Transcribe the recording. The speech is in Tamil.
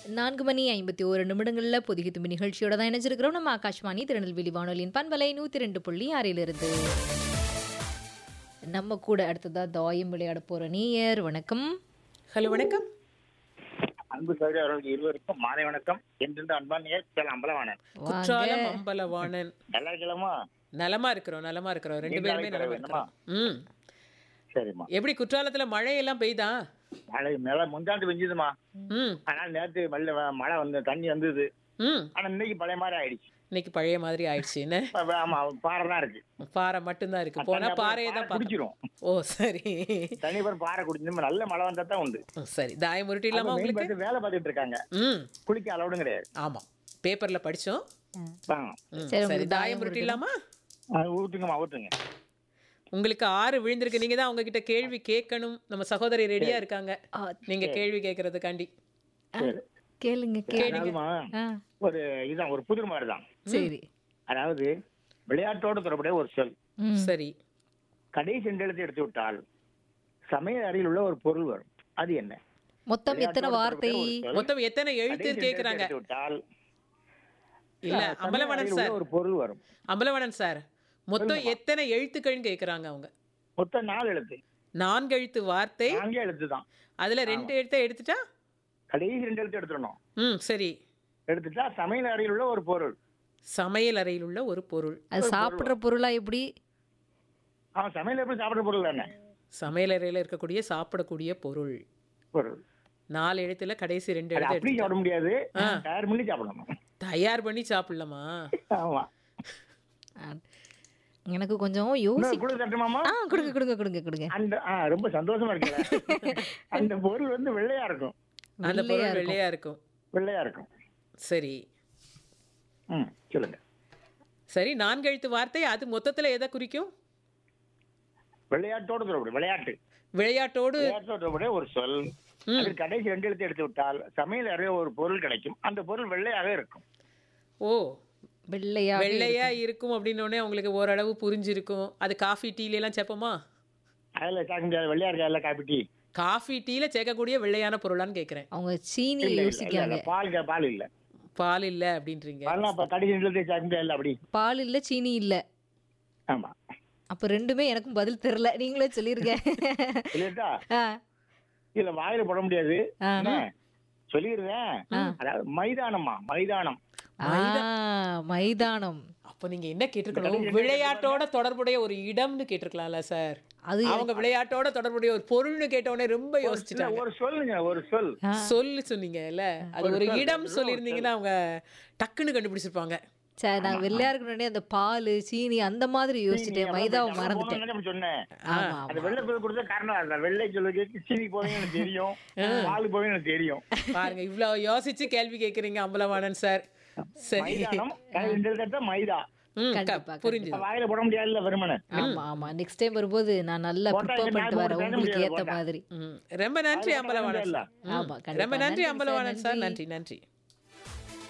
நான்கு மணி ஐம்பத்தி ஓரு நிமிடங்களில் பொதிகை தும்பி நிகழ்ச்சியோட தான் இணைஞ்சிருக்கிறோம் நம்ம ஆகாஷ்வாணி திருநெல்வேலி வானொலியின் பண்பலை நூற்றி ரெண்டு புள்ளி ஆறிலிருந்து நம்ம கூட அடுத்ததா தாயம் விளையாட போற நீயர் வணக்கம் ஹலோ வணக்கம் அன்பு சகோதரி அவர்களுக்கு இருவருக்கும் மாலை வணக்கம் என்றிருந்த அன்பானியர் பேர் அம்பலவாணன் குற்றாலம் அம்பலவாணன் நல்லா இருக்கலாமா நலமா இருக்கிறோம் நலமா இருக்கிறோம் ரெண்டு நீங்க பேருமே நலமா இருக்கிறது இருக்கிறோம் ம் சரிம்மா எப்படி குற்றாலத்துல மழையெல்லாம் பெய்தா மழை மேல முந்தாண்டு பெஞ்சுதுமா ம் ஆனால் நேற்று மழை மழை வந்து தண்ணி வந்தது ம் ஆனா இன்னைக்கு பழைய மாதிரி ஆயிடுச்சு இன்னைக்கு பழைய மாதிரி ஆயிடுச்சு என்ன இப்ப ஆமா பாறை தான் இருக்கு பாறை மட்டும்தான் இருக்கு போனா பாறையை தான் பார்க்க குடிச்சிரும் ஓ சரி தனி பேர் பாறை குடிச்சு நல்ல மழை வந்தா தான் உண்டு ஓ, சரி தாயம் உருட்டி இல்லாம அவங்க உங்களுக்கு பார்த்து வேலை பார்த்துட்டு இருக்காங்க ம் குளிக்க அளவுடும் கிடையாது ஆமா பேப்பர்ல படிச்சோம் ஆ. ம், சரி, சரி உங்களுக்கு தாயம் தாயம் உருட்டி இல்லாமா ஆ, ஊத்துங்கம்மா ஊத்துங்க உங்களுக்கு ஆறு விழுந்திருக்கு நீங்க தான் அவங்க கிட்ட கேள்வி கேட்கணும் நம்ம சகோதரி ரெடியா இருக்காங்க ஆ, நீங்க கேள்வி கேட்கறதுக்காண்டி சரி கேளுங்க கேளுங்க அதாவதுமா, ஆ, ஒரு இதுதான் ஒரு புதிர் மாதிரி தான் சரி அதாவது விளையாட்டோடு தொடர்புடைய ஒரு சொல் ம் சரி கடைசி ரெண்டு எழுத்து எடுத்து விட்டால் சமையல் அறையில் உள்ள ஒரு பொருள் வரும் அது என்ன மொத்தம் எத்தனை வார்த்தை மொத்தம் எத்தனை எழுத்து கடைசி ரெண்டு கேக்குறாங்க எடுத்து விட்டால் இல்ல சமையல் அம்பலவாணன் அறையில் உள்ள சார் ஒரு பொருள் வரும் அம்பலவாணன் சார் மொத்தம் எத்தனை எழுத்துக்கள்னு கேக்குறாங்க அவங்க மொத்தம் நாலு எழுத்து நான்கு எழுத்து வார்த்தை நான்கே எழுத்து தான் அதுல ரெண்டு எழுத்தை எடுத்துட்டா கடைசி ரெண்டு எழுத்து எடுத்துடணும் ம் சரி எடுத்துட்டா சமையல் அறையில் உள்ள ஒரு பொருள் சமையல் அறையில் உள்ள ஒரு பொருள் அது சாப்பிடுற பொருளா எப்படி அவன் சமையல் எப்படி சாப்பிட்ற பொருள் தானே சமையல் அறையில இருக்கக்கூடிய சாப்பிடக்கூடிய பொருள் பொருள் நாலு எழுத்துல கடைசி ரெண்டு அது எழுத்து அப்படி எடுத்துட்டா. சாப்பிட முடியாது தயார் பண்ணி சாப்பிடணும் தயார் பண்ணி சாப்பிடலாமா ஆமா ஆ, எனக்கு கொஞ்சம் இன்னொரு யோசி குழு தட்டுமாமா ஆ கொடுங்க கொடுங்க கொடுங்க கொடுங்க அந்த ஆ ரொம்ப சந்தோஷமா இருக்குல்ல அந்த பொருள் வந்து வெள்ளையா இருக்கும் அந்த பொருள் வெள்ளையா இருக்கும் வெள்ளையா இருக்கும் சரி ம் சொல்லுங்க சரி நான்கு எழுத்து வார்த்தை அது மொத்தத்துல எதை குறிக்கும் விளையாட்டோடு தொடர்புடைய விளையாட்டு விளையாட்டோடு விளையாட்டோடு தொடர்புடைய ஒரு சொல் அது கடைசி ரெண்டு எழுத்து எடுத்து விட்டால் சமையல் அறைய ஒரு பொருள் கிடைக்கும் அந்த பொருள் வெள்ளையாக இருக்கும் ஓ வெள்ளையா வெள்ளையா இருக்கும் அப்படின்னு உடனே உங்களுக்கு ஓரளவு புரிஞ்சிருக்கும் அது காஃபி டீல எல்லாம் சேர்ப்போமா அதில் சாக்க முடியாது வெள்ளையா இருக்கா இல்லை காப்பி டீ காஃபி டீல சேர்க்கக்கூடிய வெள்ளையான பொருளான்னு கேக்குறேன் அவங்க சீனி இல்ல, இல்ல, இல்ல, யோசிக்காங்க இல்ல, பால் இல்ல, பால் இல்ல பால் இல்ல அப்படின்றீங்க பால்லாம் அப்ப கடைசி ரெண்டு எழுத்து சாக்க முடியாது அப்படி பால் இல்ல சீனி இல்ல ஆமா அப்ப ரெண்டுமே எனக்கும் பதில் தெரியல நீங்களே சொல்லிருங்க இல்லட்டா ஆ, இதுல வாயில போட முடியாது ஆ. என்ன? சொல்லிடுறேன் அதாவது மைதானம்மா மைதானம் ஆ, மைதானம் அப்ப நீங்க என்ன கேட்டிருக்கணும் விளையாட்டோட தொடர்புடைய ஒரு இடம்னு கேட்டிருக்கலாம்ல சார் அது அவங்க விளையாட்டோட தொடர்புடைய ஒரு பொருள்னு கேட்ட உடனே ரொம்ப இல்ல, யோசிச்சுட்டாங்க ஒரு சொல்லுங்க ஒரு சொல் சொல்லு சொன்னீங்கல்ல அது ஒரு இடம் சொல்லியிருந்தீங்கன்னா அவங்க டக்குன்னு கண்டுபிடிச்சிருப்பாங்க சரி நான் வெள்ளையா இருக்கணும்னே அந்த பால் சீனி அந்த மாதிரி யோசிச்சுட்டேன் மைதாவை மறந்துட்டேன் போனோம்னு அப்படி சொன்னேன் ஆமா அந்த வெள்ளை பொருள் கொடுத்த காரணம் அதுதான் வெள்ளை சொல்லு சீனி போவீங்க எனக்கு தெரியும் பால் போவீங்க எனக்கு தெரியும் பாருங்க இவ்வளவு யோசிச்சு கேள்வி கேக்குறீங்க அம்பலவாணன் சார் சரி மைதானம் கடைசி ரெண்டு எழுத்து எடுத்தா மைதா ம், க- கண்டிப்பா, புரிஞ்சுது வாயில போட முடியாதுல்ல வெறுமனே ஆமா ஆமா நெக்ஸ்ட் டைம் வரும்போது நான் நல்லா போட்டா ப்ரிப்பேர் இங்க பண்ணிட்டு நாலு வரேன் பேர் உங்களுக்கு பேச ஏத்த முடியாது மாதிரி ம், ரொம்ப நன்றி அம்பலவாணன் இல்ல. சார். ம், ஆமா, கண்டிப்பா. ரொம்ப நன்றி நன்றி சார், அம்பலவாணன் சார் நன்றி. நன்றி நன்றி